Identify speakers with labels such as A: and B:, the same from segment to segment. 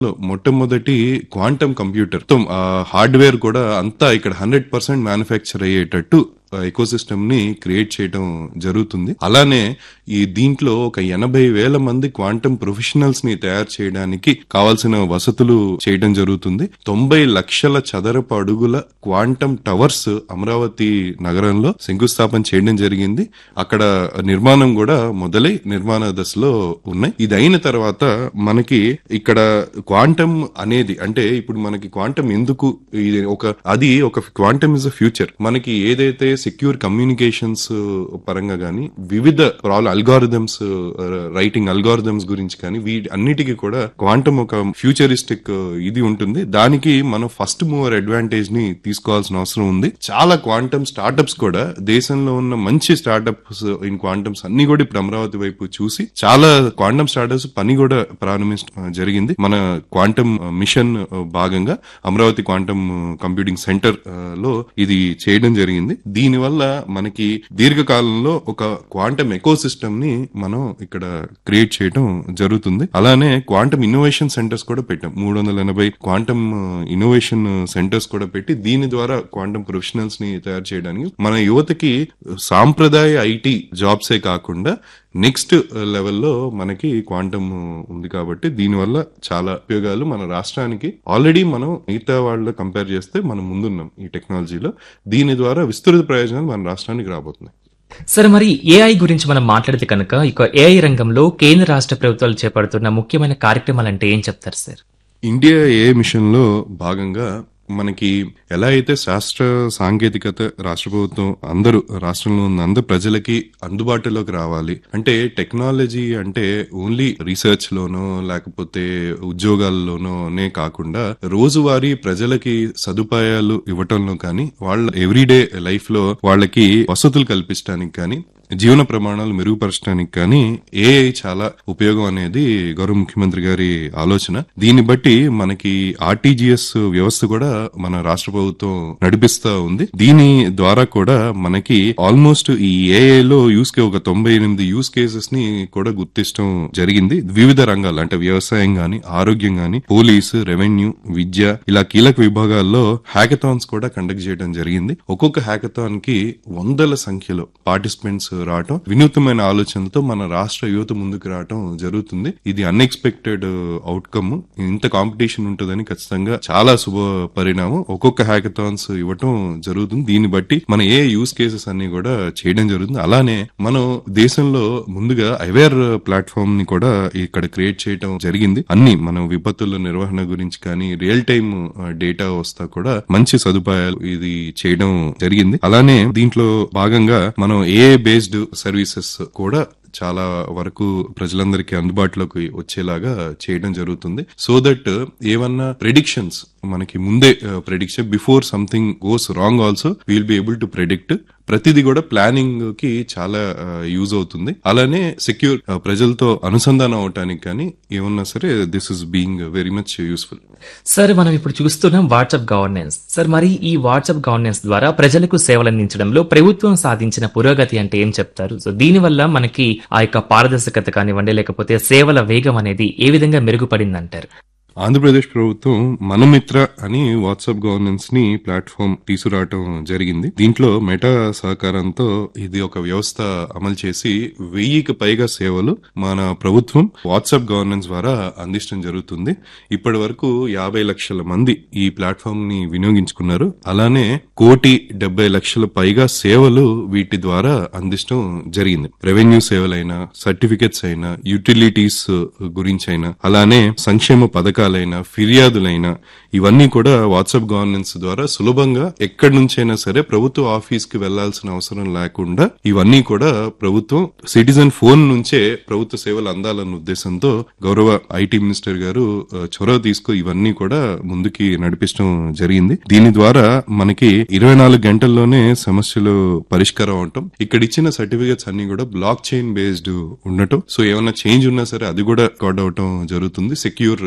A: లో మొట్టమొదటి quantum computer మొత్తం హార్డ్వేర్ కూడా అంతా ఇక్కడ హండ్రెడ్ పర్సెంట్ మ్యానుఫ్యాక్చర్ అయ్యేటట్టు ఎకోసిస్టమ్ ని క్రియేట్ చేయడం జరుగుతుంది అలానే ఈ దీంట్లో ఒక ఎనభై వేల మంది క్వాంటమ్ ప్రొఫెషనల్స్ ని తయారు చేయడానికి కావాల్సిన వసతులు చేయడం జరుగుతుంది తొంభై లక్షల చదరపు అడుగుల క్వాంటమ్ టవర్స్ అమరావతి నగరంలో శంకుస్థాపన చేయడం జరిగింది అక్కడ నిర్మాణం కూడా మొదలై నిర్మాణ దశలో ఉన్నాయి ఇది అయిన తర్వాత మనకి ఇక్కడ క్వాంటమ్ అనేది అంటే ఇప్పుడు మనకి క్వాంటమ్ ఎందుకు ఇది ఒక అది ఒక క్వాంటమ్ ఇస్ అ ఫ్యూచర్ మనకి ఏదైతే సెక్యూర్ కమ్యూనికేషన్స్ పరంగా గానీ వివిధ ప్రాబ్లం అల్గారిథమ్స్ రైటింగ్ అల్గారిథమ్స్ గురించి కానీ వీటి అన్నిటికీ కూడా క్వాంటమ్ ఒక ఫ్యూచరిస్టిక్ ఇది ఉంటుంది దానికి మనం ఫస్ట్ మూవర్ అడ్వాంటేజ్ ని తీసుకోవాల్సిన అవసరం ఉంది చాలా క్వాంటమ్ స్టార్టప్స్ కూడా దేశంలో ఉన్న మంచి స్టార్టప్స్ ఇన్ క్వాంటమ్స్ అన్ని కూడా ఇప్పుడు అమరావతి వైపు చూసి చాలా క్వాంటమ్ స్టార్టప్స్ పని కూడా ప్రారంభించడం జరిగింది మన క్వాంటమ్ మిషన్ భాగంగా అమరావతి క్వాంటమ్ కంప్యూటింగ్ సెంటర్ లో ఇది చేయడం జరిగింది దీని వల్ల మనకి దీర్ఘకాలంలో ఒక క్వాంటమ్ ఎకో సిస్టమ్ ని మనం ఇక్కడ క్రియేట్ చేయడం జరుగుతుంది అలానే క్వాంటమ్ ఇన్నోవేషన్ సెంటర్స్ కూడా పెట్టాం మూడు వందల ఎనభై క్వాంటమ్ ఇన్నోవేషన్ సెంటర్స్ కూడా పెట్టి దీని ద్వారా క్వాంటమ్ ప్రొఫెషనల్స్ ని తయారు చేయడానికి మన యువతకి సాంప్రదాయ ఐటీ జాబ్సే కాకుండా నెక్స్ట్ లెవెల్లో మనకి క్వాంటమ్ ఉంది కాబట్టి దీనివల్ల చాలా ఉపయోగాలు మన రాష్ట్రానికి ఆల్రెడీ మనం మిగతా వాళ్ళు కంపేర్ చేస్తే మనం ముందున్నాం ఈ టెక్నాలజీలో దీని ద్వారా విస్తృత ప్రయోజనాలు మన రాష్ట్రానికి రాబోతున్నాయి
B: సార్ మరి ఏఐ గురించి మనం మాట్లాడితే కనుక ఇక ఏఐ రంగంలో కేంద్ర రాష్ట్ర ప్రభుత్వాలు చేపడుతున్న ముఖ్యమైన కార్యక్రమాలు అంటే ఏం చెప్తారు సార్
A: ఇండియా ఏ మిషన్ లో భాగంగా మనకి ఎలా అయితే శాస్త్ర సాంకేతికత రాష్ట్ర ప్రభుత్వం అందరూ రాష్ట్రంలో ఉన్న అందరు ప్రజలకి అందుబాటులోకి రావాలి అంటే టెక్నాలజీ అంటే ఓన్లీ రీసెర్చ్ లోనో లేకపోతే ఉద్యోగాల్లోనోనే కాకుండా రోజువారీ ప్రజలకి సదుపాయాలు ఇవ్వటంలో కానీ వాళ్ళ ఎవ్రీడే లైఫ్ లో వాళ్ళకి వసతులు కల్పించడానికి కానీ జీవన ప్రమాణాలు మెరుగుపరచడానికి కానీ ఏఐ చాలా ఉపయోగం అనేది గౌరవ ముఖ్యమంత్రి గారి ఆలోచన దీన్ని బట్టి మనకి ఆర్టీజీఎస్ వ్యవస్థ కూడా మన రాష్ట్ర ప్రభుత్వం నడిపిస్తా ఉంది దీని ద్వారా కూడా మనకి ఆల్మోస్ట్ ఈ ఏఐ లో యూస్ కే ఒక తొంభై ఎనిమిది యూస్ కేసెస్ ని కూడా గుర్తించడం జరిగింది వివిధ రంగాలు అంటే వ్యవసాయం గాని ఆరోగ్యం గాని పోలీసు రెవెన్యూ విద్య ఇలా కీలక విభాగాల్లో హ్యాకథాన్స్ కూడా కండక్ట్ చేయడం జరిగింది ఒక్కొక్క హ్యాకథాన్ కి వందల సంఖ్యలో పార్టిసిపెంట్స్ రావటం వినూత్నమైన ఆలోచనలతో మన రాష్ట్ర యువత ముందుకు రావటం జరుగుతుంది ఇది అన్ఎక్స్పెక్టెడ్ అవుట్కమ్ ఇంత కాంపిటీషన్ ఉంటుందని ఖచ్చితంగా చాలా శుభ పరిణామం ఒక్కొక్క హ్యాకథాన్స్ ఇవ్వటం జరుగుతుంది దీన్ని బట్టి మన ఏ యూస్ కేసెస్ అన్ని కూడా చేయడం జరుగుతుంది అలానే మనం దేశంలో ముందుగా అవేర్ ప్లాట్ఫామ్ ని కూడా ఇక్కడ క్రియేట్ చేయడం జరిగింది అన్ని మనం విపత్తుల నిర్వహణ గురించి కానీ రియల్ టైమ్ డేటా వస్తా కూడా మంచి సదుపాయాలు ఇది చేయడం జరిగింది అలానే దీంట్లో భాగంగా మనం ఏ బేస్డ్ సర్వీసెస్ కూడా చాలా వరకు ప్రజలందరికీ అందుబాటులోకి వచ్చేలాగా చేయడం జరుగుతుంది సో దట్ ఏమన్నా ప్రెడిక్షన్స్ మనకి ముందే prediction before something goes wrong also will be able to predict ప్రతిదీ కూడా ప్లానింగ్ కి చాలా యూజ్ అవుతుంది అలానే సెక్యూర్ ప్రజలతో అనుసంధానం అవటానికి కానీ ఏమన్నా సరే this is being very much useful
B: sir మనం ఇప్పుడు చూస్తున్నాం వాట్సాప్ గవర్నెన్స్ సార్ మరి ఈ వాట్సాప్ గవర్నెన్స్ ద్వారా ప్రజలకు సేవలు అందించడంలో ప్రభుత్వం సాధించిన పురోగతి అంటే ఏం చెప్తారు సో దీనివల్ల మనకి ఆ యొక్క పారదర్శకత కానివ్వండి లేకపోతే సేవల వేగం అనేది ఏ విధంగా మెరుగుపడింది అంటారు
A: ఆంధ్రప్రదేశ్ ప్రభుత్వం మనమిత్ర అని వాట్సాప్ గవర్నెన్స్ ని ప్లాట్ఫామ్ తీసుకురావటం జరిగింది దీంట్లో మెటా సహకారంతో ఇది ఒక వ్యవస్థ అమలు చేసి వెయ్యికి పైగా సేవలు మన ప్రభుత్వం వాట్సాప్ గవర్నెన్స్ ద్వారా అందించడం జరుగుతుంది ఇప్పటి వరకు యాభై లక్షల మంది ఈ ప్లాట్ఫామ్ ని వినియోగించుకున్నారు అలానే కోటి డెబ్బై లక్షల పైగా సేవలు వీటి ద్వారా అందించడం జరిగింది రెవెన్యూ సేవలైనా సర్టిఫికెట్స్ అయినా యూటిలిటీస్ గురించి అయినా అలానే సంక్షేమ పథకాలు పథకాలైనా ఫిర్యాదులైనా ఇవన్నీ కూడా వాట్సాప్ గవర్నెన్స్ ద్వారా సులభంగా ఎక్కడి నుంచైనా సరే ప్రభుత్వ ఆఫీస్ కి వెళ్లాల్సిన అవసరం లేకుండా ఇవన్నీ కూడా ప్రభుత్వం సిటిజన్ ఫోన్ నుంచే ప్రభుత్వ సేవలు అందాలన్న ఉద్దేశంతో గౌరవ ఐటీ మినిస్టర్ గారు చొరవ తీసుకు ఇవన్నీ కూడా ముందుకి నడిపించడం జరిగింది దీని ద్వారా మనకి ఇరవై నాలుగు గంటల్లోనే సమస్యలు పరిష్కారం అవటం ఇక్కడ ఇచ్చిన సర్టిఫికేట్స్ అన్ని కూడా బ్లాక్ చైన్ బేస్డ్ ఉండటం సో ఏమైనా చేంజ్ ఉన్నా సరే అది కూడా రికార్డ్ అవటం జరుగుతుంది సెక్యూర్ రిజిస్ట్రీ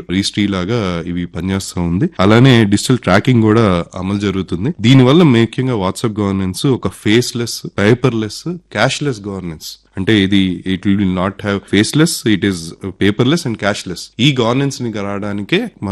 A: కీ లాగా ఇవి పనిచేస్తూ ఉంది అలానే డిజిటల్ ట్రాకింగ్ కూడా అమలు జరుగుతుంది దీనివల్ల ముఖ్యంగా వాట్సాప్ గవర్నెన్స్ ఒక ఫేస్లెస్ పేపర్లెస్ క్యాష్లెస్ గవర్నెన్స్ అంటే ఇది it will not have faceless it is paperless and cashless ఈ గవర్నెన్స్ ని రావడానికే